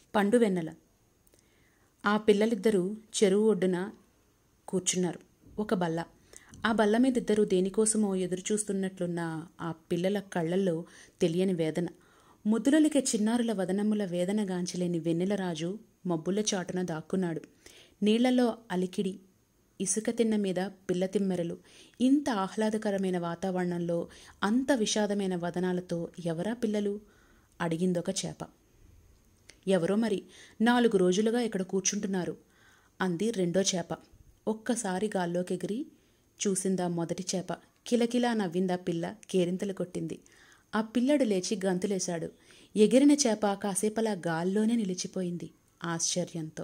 పండు వెన్నెల ఆ పిల్లలిద్దరూ చెరువు ఒడ్డున కూర్చున్నారు ఒక బల్ల ఆ బల్ల మీద ఇద్దరు దేనికోసమో ఎదురు చూస్తున్నట్లున్న ఆ పిల్లల కళ్ళల్లో తెలియని వేదన ముద్దులలికే చిన్నారుల వదనముల వేదన గాంచలేని వెన్నెలరాజు మబ్బుల చాటున దాక్కున్నాడు నీళ్లలో అలికిడి ఇసుక తిన్న మీద పిల్ల తిమ్మెరలు ఇంత ఆహ్లాదకరమైన వాతావరణంలో అంత విషాదమైన వదనాలతో ఎవరా పిల్లలు అడిగిందొక చేప ఎవరో మరి నాలుగు రోజులుగా ఇక్కడ కూర్చుంటున్నారు అంది రెండో చేప ఒక్కసారి గాల్లోకి ఎగిరి చూసిందా మొదటి చేప కిలకిలా నవ్విందా పిల్ల కేరింతలు కొట్టింది ఆ పిల్లడు లేచి గంతులేశాడు ఎగిరిన చేప కాసేపలా గాల్లోనే నిలిచిపోయింది ఆశ్చర్యంతో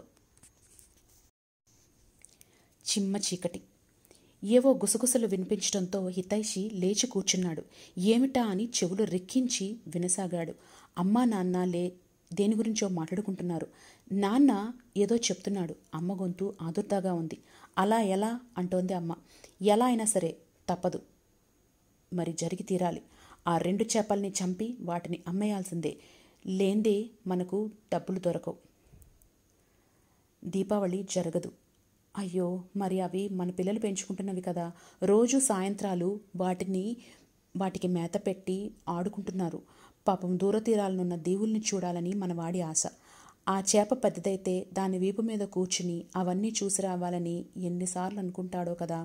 చిమ్మ చీకటి ఏవో గుసగుసలు వినిపించడంతో హితైషి లేచి కూర్చున్నాడు ఏమిటా అని చెవులు రెక్కించి వినసాగాడు అమ్మా నాన్న లే దేని గురించో మాట్లాడుకుంటున్నారు నాన్న ఏదో చెప్తున్నాడు అమ్మ గొంతు ఆదుర్దాగా ఉంది అలా ఎలా అంటోంది అమ్మ ఎలా అయినా సరే తప్పదు మరి జరిగి తీరాలి ఆ రెండు చేపల్ని చంపి వాటిని అమ్మేయాల్సిందే లేందే మనకు డబ్బులు దొరకవు దీపావళి జరగదు అయ్యో మరి అవి మన పిల్లలు పెంచుకుంటున్నవి కదా రోజు సాయంత్రాలు వాటిని వాటికి మేత పెట్టి ఆడుకుంటున్నారు పాపం దూరతీరాలనున్న దేవుల్ని చూడాలని మన వాడి ఆశ ఆ చేప పెద్దదైతే దాని వీపు మీద కూర్చుని అవన్నీ చూసి రావాలని ఎన్నిసార్లు అనుకుంటాడో కదా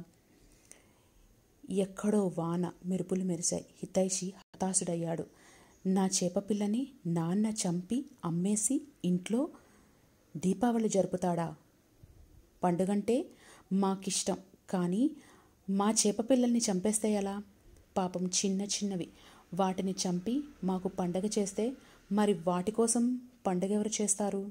ఎక్కడో వాన మెరుపులు మెరిశాయి హితైషి హతాశుడయ్యాడు నా చేప పిల్లని నాన్న చంపి అమ్మేసి ఇంట్లో దీపావళి జరుపుతాడా పండుగంటే మాకిష్టం కానీ మా చేప పిల్లల్ని చంపేస్తే ఎలా పాపం చిన్న చిన్నవి వాటిని చంపి మాకు పండగ చేస్తే మరి వాటి కోసం పండగ ఎవరు చేస్తారు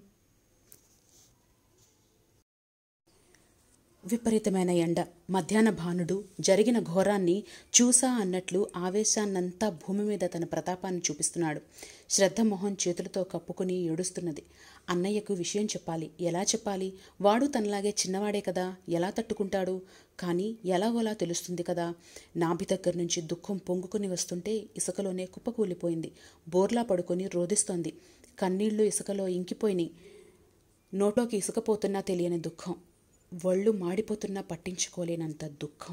విపరీతమైన ఎండ మధ్యాహ్న భానుడు జరిగిన ఘోరాన్ని చూసా అన్నట్లు ఆవేశాన్నంతా భూమి మీద తన ప్రతాపాన్ని చూపిస్తున్నాడు శ్రద్ధ మొహం చేతులతో కప్పుకుని ఏడుస్తున్నది అన్నయ్యకు విషయం చెప్పాలి ఎలా చెప్పాలి వాడు తనలాగే చిన్నవాడే కదా ఎలా తట్టుకుంటాడు కానీ ఎలాగోలా తెలుస్తుంది కదా నాభి దగ్గర నుంచి దుఃఖం పొంగుకుని వస్తుంటే ఇసుకలోనే కుప్పకూలిపోయింది బోర్లా పడుకొని రోదిస్తోంది కన్నీళ్లు ఇసుకలో ఇంకిపోయినాయి నోట్లోకి ఇసుకపోతున్నా తెలియని దుఃఖం ఒళ్ళు మాడిపోతున్నా పట్టించుకోలేనంత దుఃఖం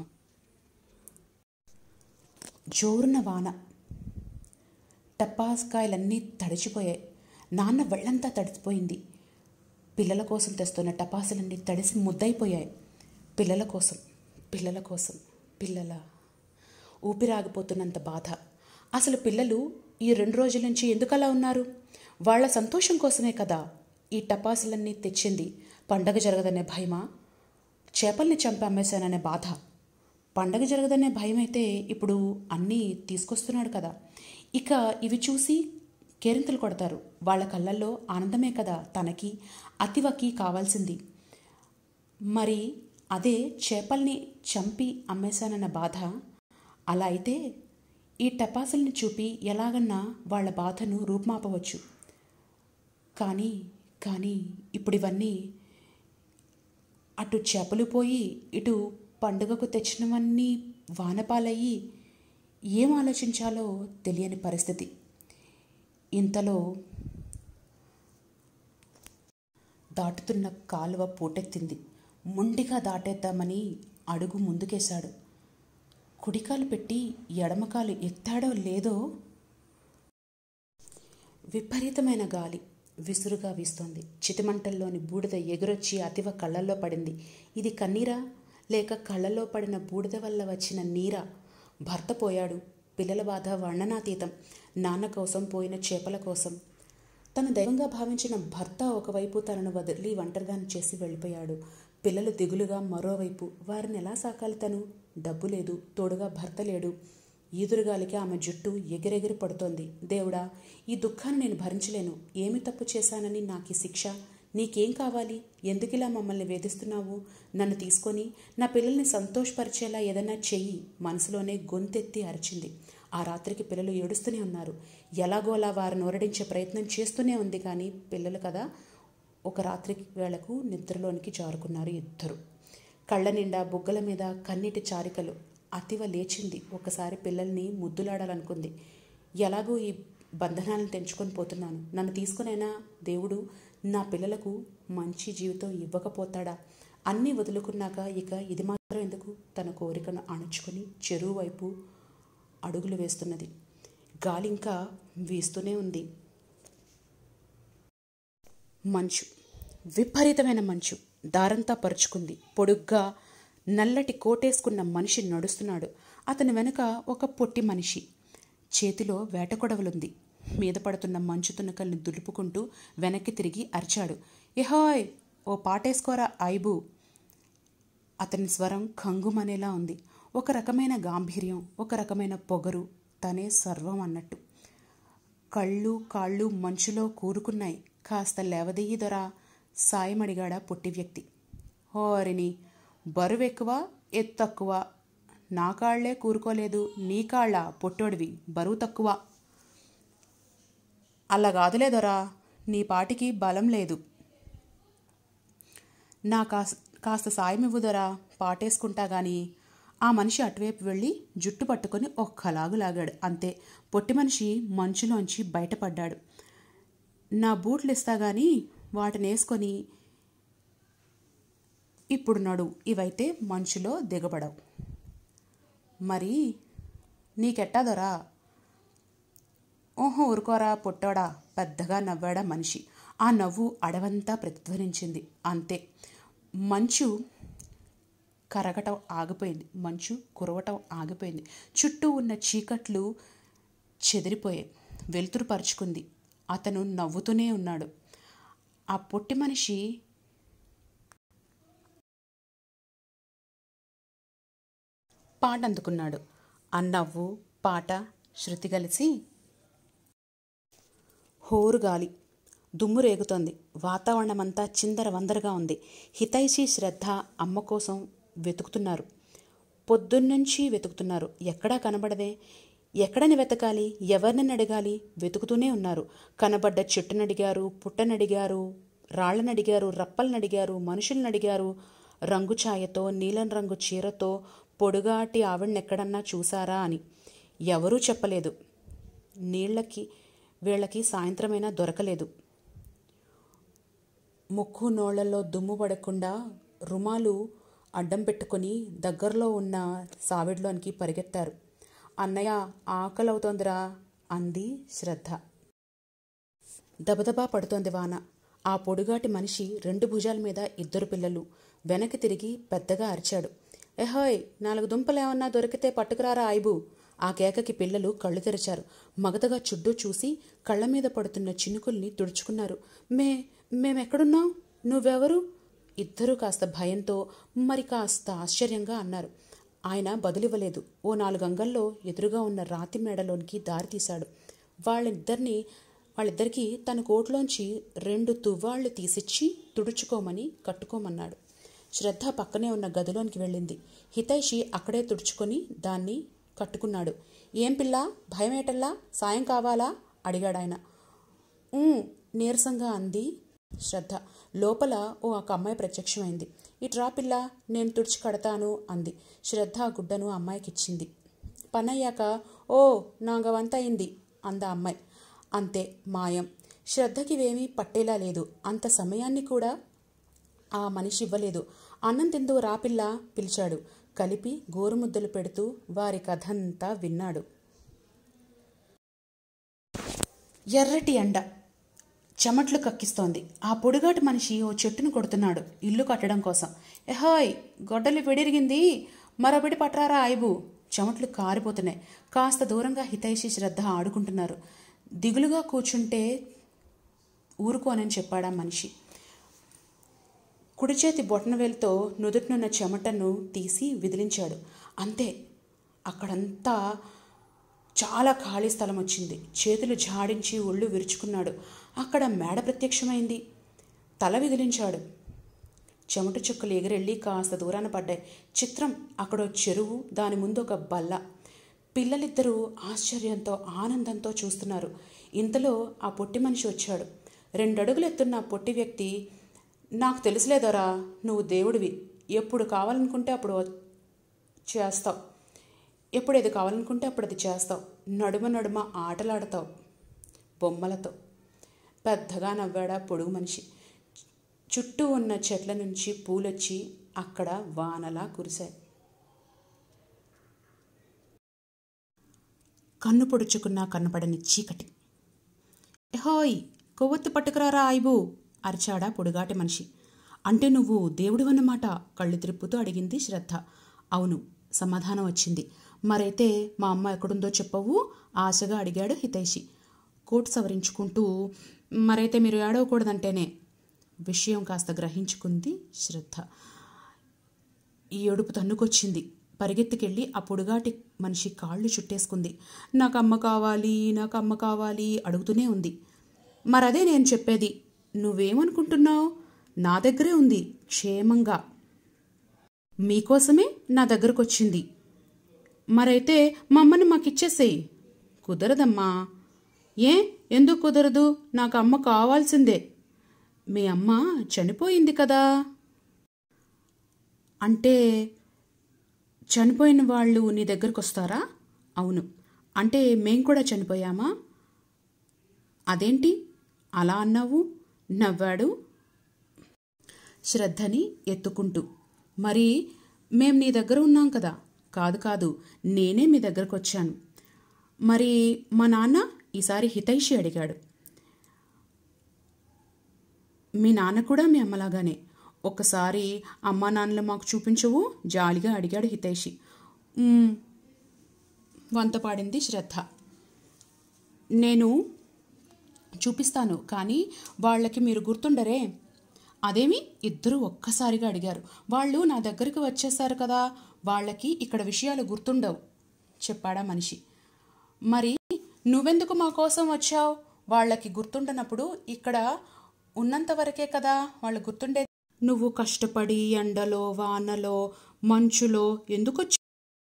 జోరున వాన టపాస్కాయలన్నీ తడిచిపోయాయి నాన్న వెళ్ళంతా తడిసిపోయింది పిల్లల కోసం తెస్తున్న టపాసులన్నీ తడిసి ముద్దయిపోయాయి పిల్లల కోసం పిల్లల కోసం పిల్లల ఊపిరాగిపోతున్నంత బాధ అసలు పిల్లలు ఈ రెండు రోజుల నుంచి ఎందుకలా ఉన్నారు వాళ్ళ సంతోషం కోసమే కదా ఈ టపాసులన్నీ తెచ్చింది పండగ జరగదనే భయమా చేపల్ని చంపి అమ్మేశాననే బాధ పండగ జరగదనే భయం అయితే ఇప్పుడు అన్నీ తీసుకొస్తున్నాడు కదా ఇక ఇవి చూసి కేరింతలు కొడతారు వాళ్ళ కళ్ళల్లో ఆనందమే కదా తనకి అతివకి కావాల్సింది మరి అదే చేపల్ని చంపి అమ్మేశానన్న బాధ అలా అయితే ఈ టపాసుల్ని చూపి ఎలాగన్నా వాళ్ళ బాధను రూపుమాపవచ్చు కానీ కానీ ఇప్పుడు ఇవన్నీ అటు చేపలు పోయి ఇటు పండుగకు తెచ్చినవన్నీ వానపాలయ్యి ఏం ఆలోచించాలో తెలియని పరిస్థితి ఇంతలో దాటుతున్న కాలువ పూటెత్తింది మొండిగా దాటేద్దామని అడుగు ముందుకేశాడు కుడికాలు పెట్టి ఎడమకాలు ఎత్తాడో లేదో విపరీతమైన గాలి విసురుగా వీస్తోంది చితిమంటల్లోని బూడిద ఎగురొచ్చి అతివ కళ్ళల్లో పడింది ఇది కన్నీరా లేక కళ్ళల్లో పడిన బూడిద వల్ల వచ్చిన నీరా భర్త పోయాడు పిల్లల బాధ వర్ణనాతీతం నాన్న కోసం పోయిన చేపల కోసం తను దైవంగా భావించిన భర్త ఒకవైపు తనను వదిలి ఒంటరిదాన్ని చేసి వెళ్ళిపోయాడు పిల్లలు దిగులుగా మరోవైపు వారిని ఎలా సాకాలి తను డబ్బు లేదు తోడుగా భర్త లేడు ఈదురుగాలికి ఆమె జుట్టు ఎగిరెగిరి పడుతోంది దేవుడా ఈ దుఃఖాన్ని నేను భరించలేను ఏమి తప్పు చేశానని నాకు ఈ శిక్ష నీకేం కావాలి ఎందుకిలా మమ్మల్ని వేధిస్తున్నావు నన్ను తీసుకొని నా పిల్లల్ని సంతోషపరిచేలా ఏదైనా చెయ్యి మనసులోనే గొంతెత్తి అరిచింది ఆ రాత్రికి పిల్లలు ఏడుస్తూనే ఉన్నారు ఎలాగోలా వారిని ఓరడించే ప్రయత్నం చేస్తూనే ఉంది కానీ పిల్లలు కదా ఒక రాత్రి వేళకు నిద్రలోనికి జారుకున్నారు ఇద్దరు కళ్ళ నిండా బుగ్గల మీద కన్నీటి చారికలు అతివ లేచింది ఒకసారి పిల్లల్ని ముద్దులాడాలనుకుంది ఎలాగో ఈ బంధనాలను తెంచుకొని పోతున్నాను నన్ను తీసుకునైనా దేవుడు నా పిల్లలకు మంచి జీవితం ఇవ్వకపోతాడా అన్నీ వదులుకున్నాక ఇక ఇది మాత్రం ఎందుకు తన కోరికను అణుచుకొని చెరువు వైపు అడుగులు వేస్తున్నది గాలి ఇంకా వీస్తూనే ఉంది మంచు విపరీతమైన మంచు దారంతా పరుచుకుంది పొడుగ్గా నల్లటి కోటేసుకున్న మనిషి నడుస్తున్నాడు అతని వెనుక ఒక పొట్టి మనిషి చేతిలో వేటకొడవలుంది మీద పడుతున్న మంచు తునకల్ని దులుపుకుంటూ వెనక్కి తిరిగి అరిచాడు ఎహాయ్ ఓ పాటేసుకోరా ఐబు అతని స్వరం కంగుమనేలా ఉంది ఒక రకమైన గాంభీర్యం ఒక రకమైన పొగరు తనే సర్వం అన్నట్టు కళ్ళు కాళ్ళు మంచులో కూరుకున్నాయి కాస్త లేవదీయి దొరా సాయమడిగాడా పొట్టి వ్యక్తి హోరిని బరువెక్కువ ఎత్తు తక్కువ నా కాళ్లే కూరుకోలేదు నీ కాళ్ళ పొట్టోడివి బరువు తక్కువ అలా కాదులే దొరా నీ పాటికి బలం లేదు నా కాస్త కాస్త సాయం ఇవ్వుదరా పాటేసుకుంటా గాని ఆ మనిషి అటువైపు వెళ్ళి జుట్టు పట్టుకొని ఒక్కలాగు లాగాడు అంతే పొట్టి మనిషి మంచులోంచి బయటపడ్డాడు నా బూట్లు ఇస్తా గాని వాటిని వేసుకొని ఇప్పుడు నడు ఇవైతే మంచులో దిగబడవు మరి నీకెట్టాదొరా ఓహో ఊరుకోరా పుట్టాడా పెద్దగా నవ్వాడా మనిషి ఆ నవ్వు అడవంతా ప్రతిధ్వనించింది అంతే మంచు కరగటం ఆగిపోయింది మంచు కురవటం ఆగిపోయింది చుట్టూ ఉన్న చీకట్లు చెదిరిపోయాయి వెలుతురు పరుచుకుంది అతను నవ్వుతూనే ఉన్నాడు ఆ పొట్టి మనిషి పాట అందుకున్నాడు ఆ నవ్వు పాట శృతి కలిసి హోరుగాలి దుమ్ము రేగుతోంది వాతావరణమంతా చిందర వందరగా ఉంది హితైషి శ్రద్ధ అమ్మ కోసం వెతుకుతున్నారు పొద్దున్నుంచి వెతుకుతున్నారు ఎక్కడా కనబడదే ఎక్కడని వెతకాలి ఎవరిని అడగాలి వెతుకుతూనే ఉన్నారు కనబడ్డ చెట్టును అడిగారు పుట్టను అడిగారు రాళ్లను అడిగారు రప్పలను అడిగారు మనుషులను అడిగారు రంగు ఛాయతో నీలం రంగు చీరతో పొడుగాటి ఆవిడని ఎక్కడన్నా చూసారా అని ఎవరూ చెప్పలేదు నీళ్లకి వీళ్ళకి సాయంత్రమైనా దొరకలేదు ముక్కు నోళ్లలో దుమ్ము పడకుండా రుమాలు అడ్డం పెట్టుకొని దగ్గరలో ఉన్న సావిడిలోనికి పరిగెత్తారు అన్నయ్య ఆకలవుతోందిరా అంది శ్రద్ధ దబదబా పడుతోంది వాన ఆ పొడుగాటి మనిషి రెండు భుజాల మీద ఇద్దరు పిల్లలు వెనక్కి తిరిగి పెద్దగా అరిచాడు ఎహోయ్ నాలుగు దుంపలేమన్నా దొరికితే పట్టుకురారా ఐబు ఆ కేకకి పిల్లలు కళ్ళు తెరిచారు మగతగా చుట్టూ చూసి కళ్ళ మీద పడుతున్న చినుకుల్ని తుడుచుకున్నారు మే మేమెక్కడున్నాం నువ్వెవరు ఇద్దరూ కాస్త భయంతో మరి కాస్త ఆశ్చర్యంగా అన్నారు ఆయన బదులివ్వలేదు ఓ నాలుగు అంగల్లో ఎదురుగా ఉన్న రాతి మేడలోనికి దారి తీశాడు వాళ్ళిద్దరిని వాళ్ళిద్దరికీ తన కోట్లోంచి రెండు తువ్వాళ్లు తీసిచ్చి తుడుచుకోమని కట్టుకోమన్నాడు శ్రద్ధ పక్కనే ఉన్న గదిలోనికి వెళ్ళింది హితైషి అక్కడే తుడుచుకొని దాన్ని కట్టుకున్నాడు ఏం పిల్ల భయమేటల్లా సాయం కావాలా అడిగాడు ఆయన "ఊ," నీరసంగా అంది శ్రద్ధ లోపల ఓ ఒక అమ్మాయి ప్రత్యక్షమైంది ఇట్రా పిల్ల నేను తుడిచి కడతాను అంది శ్రద్ధ ఆ గుడ్డను అమ్మాయికి ఇచ్చింది పనయ్యాక ఓ నాగవంత అయింది అంద అమ్మాయి అంతే మాయం శ్రద్ధకి ఇవేమీ పట్టేలా లేదు అంత సమయాన్ని కూడా ఆ మనిషి ఇవ్వలేదు అన్నం తిందు రాపిల్ల పిలిచాడు కలిపి గోరుముద్దలు పెడుతూ వారి కథంతా విన్నాడు ఎర్రటి ఎండ చెమట్లు కక్కిస్తోంది ఆ పొడుగాటి మనిషి ఓ చెట్టును కొడుతున్నాడు ఇల్లు కట్టడం కోసం ఎహాయ్ గొడ్డలి వెడిరిగింది మరొకటి పట్రారా ఐబు చెమట్లు కారిపోతున్నాయి కాస్త దూరంగా హితైషి శ్రద్ధ ఆడుకుంటున్నారు దిగులుగా కూర్చుంటే ఊరుకోనని చెప్పాడా మనిషి కుడి చేతి బొటనవేలుతో నుదుటినున్న చెమటను తీసి విదిలించాడు అంతే అక్కడంతా చాలా ఖాళీ స్థలం వచ్చింది చేతులు జాడించి ఒళ్ళు విరుచుకున్నాడు అక్కడ మేడ ప్రత్యక్షమైంది తల విదిలించాడు చెమట చుక్కలు ఎగిరెళ్ళి కాస్త దూరాన పడ్డాయి చిత్రం అక్కడో చెరువు దాని ముందు ఒక బల్ల పిల్లలిద్దరూ ఆశ్చర్యంతో ఆనందంతో చూస్తున్నారు ఇంతలో ఆ పొట్టి మనిషి వచ్చాడు రెండడుగులు ఎత్తున్న ఆ పొట్టి వ్యక్తి నాకు తెలుసులేదోరా నువ్వు దేవుడివి ఎప్పుడు కావాలనుకుంటే అప్పుడు చేస్తావు ఎప్పుడు ఏది కావాలనుకుంటే అప్పుడు అది చేస్తావు నడుమ నడుమ ఆటలాడతావు బొమ్మలతో పెద్దగా నవ్వాడా పొడుగు మనిషి చుట్టూ ఉన్న చెట్ల నుంచి పూలొచ్చి అక్కడ వానలా కురిశాయి కన్ను పొడుచుకున్నా కనపడని చీకటి హోయ్ కొవ్వొత్తి పట్టుకురారా ఐబు అరిచాడా పొడుగాటి మనిషి అంటే నువ్వు దేవుడివన్నమాట కళ్ళు తిరుపుతూ అడిగింది శ్రద్ధ అవును సమాధానం వచ్చింది మరైతే మా అమ్మ ఎక్కడుందో చెప్పవు ఆశగా అడిగాడు హితైషి కోట్ సవరించుకుంటూ మరైతే మీరు ఏడవకూడదంటేనే విషయం కాస్త గ్రహించుకుంది శ్రద్ధ ఈ ఏడుపు తన్నుకొచ్చింది పరిగెత్తుకెళ్ళి ఆ పొడుగాటి మనిషి కాళ్ళు చుట్టేసుకుంది నాకు అమ్మ కావాలి నాకు అమ్మ కావాలి అడుగుతూనే ఉంది మరదే నేను చెప్పేది నువ్వేమనుకుంటున్నావు నా దగ్గరే ఉంది క్షేమంగా మీకోసమే నా దగ్గరకు వచ్చింది మరైతే మా అమ్మని మాకిచ్చేసేయి కుదరదమ్మా ఏ ఎందుకు కుదరదు నాకు అమ్మ కావాల్సిందే మీ అమ్మ చనిపోయింది కదా అంటే చనిపోయిన వాళ్ళు నీ దగ్గరకు వస్తారా అవును అంటే మేం కూడా చనిపోయామా అదేంటి అలా అన్నావు నవ్వాడు శ్రద్ధని ఎత్తుకుంటూ మరి మేం నీ దగ్గర ఉన్నాం కదా కాదు కాదు నేనే మీ దగ్గరకు వచ్చాను మరి మా నాన్న ఈసారి హితైషి అడిగాడు మీ నాన్న కూడా మీ అమ్మలాగానే ఒక్కసారి అమ్మా నాన్నలు మాకు చూపించవు జాలిగా అడిగాడు హితైషి "ఉమ్." వంత పాడింది శ్రద్ధ నేను చూపిస్తాను కానీ వాళ్ళకి మీరు గుర్తుండరే అదేమి ఇద్దరు ఒక్కసారిగా అడిగారు వాళ్ళు నా దగ్గరికి వచ్చేసారు కదా వాళ్ళకి ఇక్కడ విషయాలు గుర్తుండవు చెప్పాడా మనిషి మరి నువ్వెందుకు మా కోసం వచ్చావు వాళ్ళకి గుర్తుండనప్పుడు ఇక్కడ ఉన్నంత వరకే కదా వాళ్ళు గుర్తుండే నువ్వు కష్టపడి ఎండలో వానలో మంచులో ఎందుకు వచ్చావు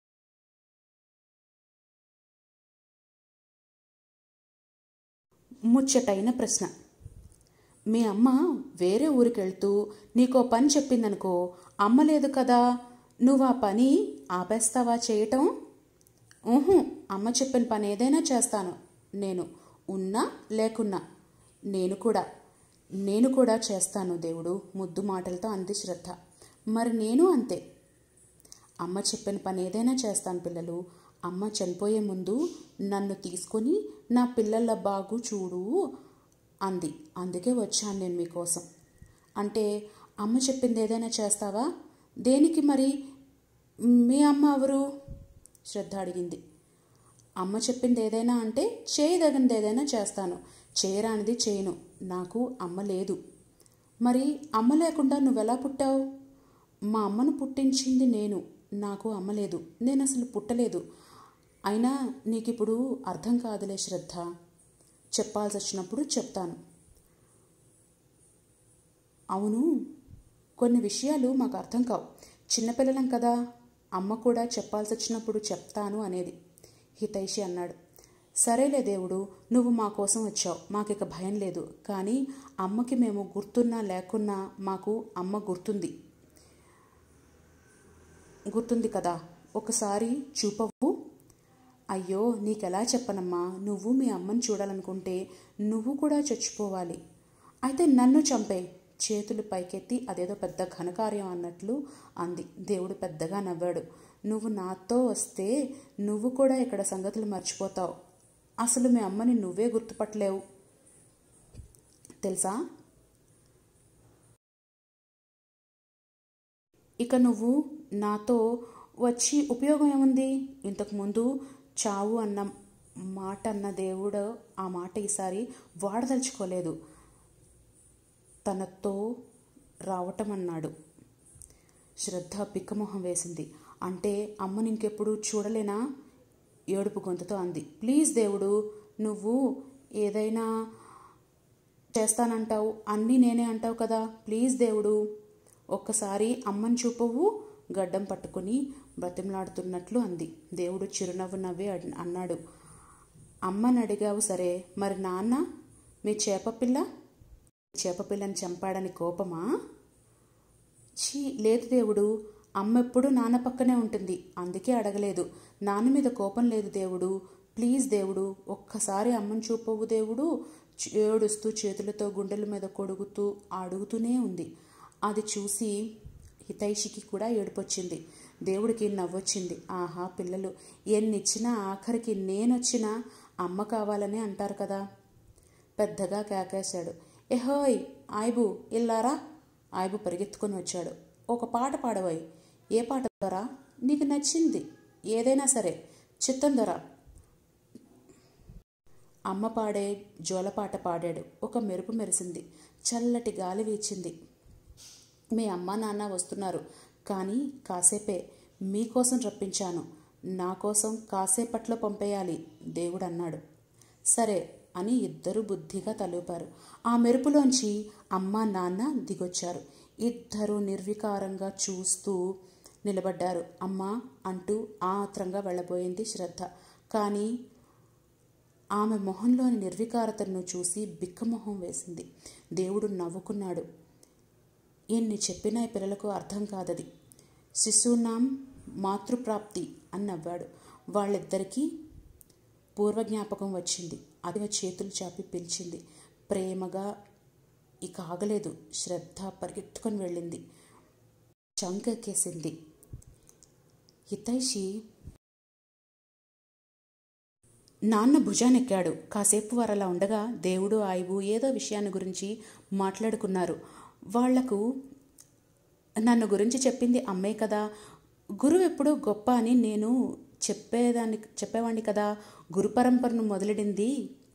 ముచ్చటైన ప్రశ్న మీ అమ్మ వేరే ఊరికి వెళ్తూ నీకో పని చెప్పిందనుకో అమ్మ లేదు కదా నువ్వు ఆ పని ఆపేస్తావా చేయటం ఊహు అమ్మ చెప్పిన పని ఏదైనా చేస్తాను నేను ఉన్నా లేకున్నా నేను కూడా నేను కూడా చేస్తాను దేవుడు ముద్దు మాటలతో అంది శ్రద్ధ మరి నేను అంతే అమ్మ చెప్పిన పని ఏదైనా చేస్తాను పిల్లలు అమ్మ చనిపోయే ముందు నన్ను తీసుకొని నా పిల్లల బాగు చూడు అంది అందుకే వచ్చాను నేను మీకోసం అంటే అమ్మ చెప్పింది ఏదైనా చేస్తావా దేనికి మరి మీ అమ్మ ఎవరు శ్రద్ధ అడిగింది అమ్మ చెప్పింది ఏదైనా అంటే చేయదగినది ఏదైనా చేస్తాను చేయరానిది చేయను నాకు అమ్మ లేదు మరి అమ్మ లేకుండా నువ్వెలా పుట్టావు మా అమ్మను పుట్టించింది నేను నాకు అమ్మ లేదు నేను అసలు పుట్టలేదు అయినా నీకు ఇప్పుడు అర్థం కాదులే శ్రద్ధ చెప్పాల్సి వచ్చినప్పుడు చెప్తాను అవును కొన్ని విషయాలు మాకు అర్థం కావు చిన్నపిల్లలం కదా అమ్మ కూడా చెప్పాల్సి వచ్చినప్పుడు చెప్తాను అనేది హితైషి అన్నాడు సరేలే దేవుడు నువ్వు మా కోసం వచ్చావు మాకిక భయం లేదు కానీ అమ్మకి మేము గుర్తున్నా లేకున్నా మాకు అమ్మ గుర్తుంది గుర్తుంది కదా ఒకసారి చూపవు అయ్యో నీకెలా చెప్పనమ్మా నువ్వు మీ అమ్మని చూడాలనుకుంటే నువ్వు కూడా చచ్చిపోవాలి అయితే నన్ను చంపే చేతులు పైకెత్తి అదేదో పెద్ద ఘనకార్యం అన్నట్లు అంది దేవుడు పెద్దగా నవ్వాడు నువ్వు నాతో వస్తే నువ్వు కూడా ఇక్కడ సంగతులు మర్చిపోతావు అసలు మీ అమ్మని నువ్వే గుర్తుపట్టలేవు తెలుసా ఇక నువ్వు నాతో వచ్చి ఉపయోగం ఏముంది ఇంతకుముందు చావు అన్న మాట అన్న దేవుడు ఆ మాట ఈసారి వాడదలుచుకోలేదు తనతో రావటం అన్నాడు శ్రద్ధ పిక్కమొహం వేసింది అంటే అమ్మని ఇంకెప్పుడు చూడలేనా ఏడుపు గొంతుతో అంది ప్లీజ్ దేవుడు నువ్వు ఏదైనా చేస్తానంటావు అన్నీ నేనే అంటావు కదా ప్లీజ్ దేవుడు ఒక్కసారి అమ్మని చూపవు గడ్డం పట్టుకుని బ్రతిమలాడుతున్నట్లు అంది దేవుడు చిరునవ్వు నవ్వి అడ్- అన్నాడు అమ్మని అడిగావు సరే మరి నాన్న మీ చేపపిల్ల చేపపిల్లని చంపాడని కోపమా ఛీ లేదు దేవుడు అమ్మ ఎప్పుడు నాన్న పక్కనే ఉంటుంది అందుకే అడగలేదు నాన్న మీద కోపం లేదు దేవుడు ప్లీజ్ దేవుడు ఒక్కసారి అమ్మని చూపవు దేవుడు ఏడుస్తూ చేతులతో గుండెల మీద కొడుగుతూ అడుగుతూనే ఉంది అది చూసి హితైషికి కూడా ఏడుపొచ్చింది దేవుడికి నవ్వొచ్చింది ఆహా పిల్లలు ఎన్నిచ్చినా ఆఖరికి నేనొచ్చినా అమ్మ కావాలని అంటారు కదా పెద్దగా కేకేశాడు ఎహోయ్ ఆయిబు ఇల్లారా ఆయిబు పరిగెత్తుకొని వచ్చాడు ఒక పాట పాడవోయ్ ఏ పాట దొరా నీకు నచ్చింది ఏదైనా సరే చిత్తం దొరా అమ్మ పాడే జోలపాట పాడాడు ఒక మెరుపు మెరిసింది చల్లటి గాలి వీచింది మీ అమ్మ నాన్న వస్తున్నారు కానీ కాసేపే మీకోసం రప్పించాను నా కోసం కాసేపట్లో పంపేయాలి దేవుడు అన్నాడు సరే అని ఇద్దరు బుద్ధిగా తలూపారు ఆ మెరుపులోంచి అమ్మ నాన్న దిగొచ్చారు ఇద్దరు నిర్వికారంగా చూస్తూ నిలబడ్డారు అమ్మ అంటూ ఆత్రంగా వెళ్ళబోయింది శ్రద్ధ కానీ ఆమె మొహంలోని నిర్వికారతను చూసి బిక్కమొహం వేసింది దేవుడు నవ్వుకున్నాడు ఎన్ని చెప్పినా ఈ పిల్లలకు అర్థం కాదది శిశూనాం మాతృప్రాప్తి అని నవ్వాడు వాళ్ళిద్దరికీ పూర్వజ్ఞాపకం వచ్చింది అది చేతులు చాపి పిలిచింది ప్రేమగా ఇక ఆగలేదు శ్రద్ధ పరిగెత్తుకొని వెళ్ళింది చంకెక్కేసింది హితైషి నాన్న భుజానెక్కాడు కాసేపు వారు అలా ఉండగా దేవుడు ఆయువు ఏదో విషయాన్ని గురించి మాట్లాడుకున్నారు వాళ్లకు నన్ను గురించి చెప్పింది అమ్మే కదా గురువు ఎప్పుడు గొప్ప అని నేను చెప్పేదాన్ని చెప్పేవాడిని కదా గురు పరంపరను మొదలెడింది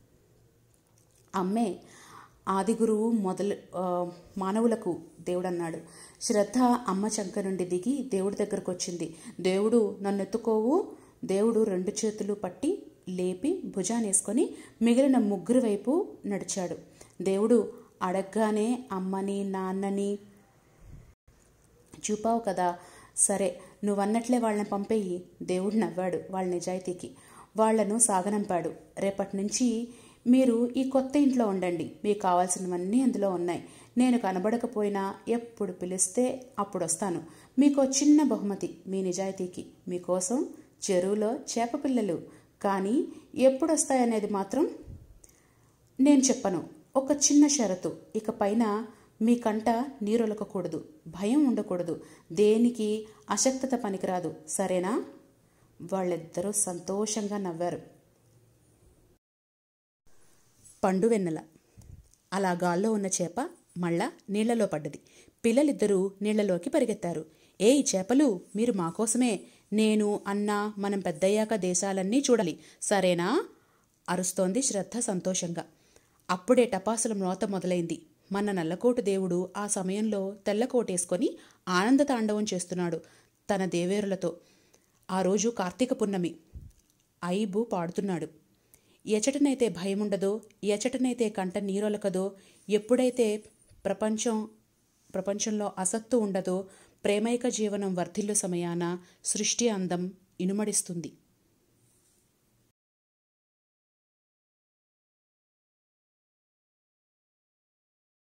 అమ్మే ఆది గురువు మొదలు ఆ, మానవులకు దేవుడు అన్నాడు శ్రద్ధ అమ్మ చంక నుండి దిగి దేవుడి దగ్గరకు వచ్చింది దేవుడు నన్ను ఎత్తుకోవు దేవుడు రెండు చేతులు పట్టి లేపి భుజానేసుకొని మిగిలిన ముగ్గురు వైపు నడిచాడు దేవుడు అడగ్గానే అమ్మని నాన్నని చూపావు కదా సరే నువ్వన్నట్లే వాళ్ళని పంపేయి దేవుడు నవ్వాడు వాళ్ళ నిజాయితీకి వాళ్లను సాగనంపాడు రేపటి నుంచి మీరు ఈ కొత్త ఇంట్లో ఉండండి మీకు కావాల్సినవన్నీ అందులో ఉన్నాయి నేను కనబడకపోయినా ఎప్పుడు పిలిస్తే అప్పుడు వస్తాను మీకు ఓ చిన్న బహుమతి మీ నిజాయితీకి మీకోసం చెరువులో చేప పిల్లలు కానీ ఎప్పుడు వస్తాయనేది మాత్రం నేను చెప్పను ఒక చిన్న షరతు ఇక పైన మీ కంట నీరొలకకూడదు భయం ఉండకూడదు దేనికి అశక్తత పనికిరాదు సరేనా వాళ్ళిద్దరూ సంతోషంగా నవ్వారు పండు వెన్నెల అలా గాల్లో ఉన్న చేప మళ్ళా నీళ్లలో పడ్డది పిల్లలిద్దరూ నీళ్లలోకి పరిగెత్తారు ఏయ్ చేపలు మీరు మాకోసమే నేను అన్న మనం పెద్దయ్యాక దేశాలన్నీ చూడాలి సరేనా అరుస్తోంది శ్రద్ధ సంతోషంగా అప్పుడే టపాసుల మ్రోత మొదలైంది మన నల్లకోటు దేవుడు ఆ సమయంలో తెల్లకోటేసుకొని ఆనంద తాండవం చేస్తున్నాడు తన దేవేరులతో ఆ రోజు కార్తీక పున్నమి ఐబు పాడుతున్నాడు ఎచటనైతే భయముండదో ఎచటనైతే కంట నీరొలకదో ఎప్పుడైతే ప్రపంచం ప్రపంచంలో అసత్తు ఉండదో ప్రేమైక జీవనం వర్ధిల్లు సమయాన సృష్టి అందం ఇనుమడిస్తుంది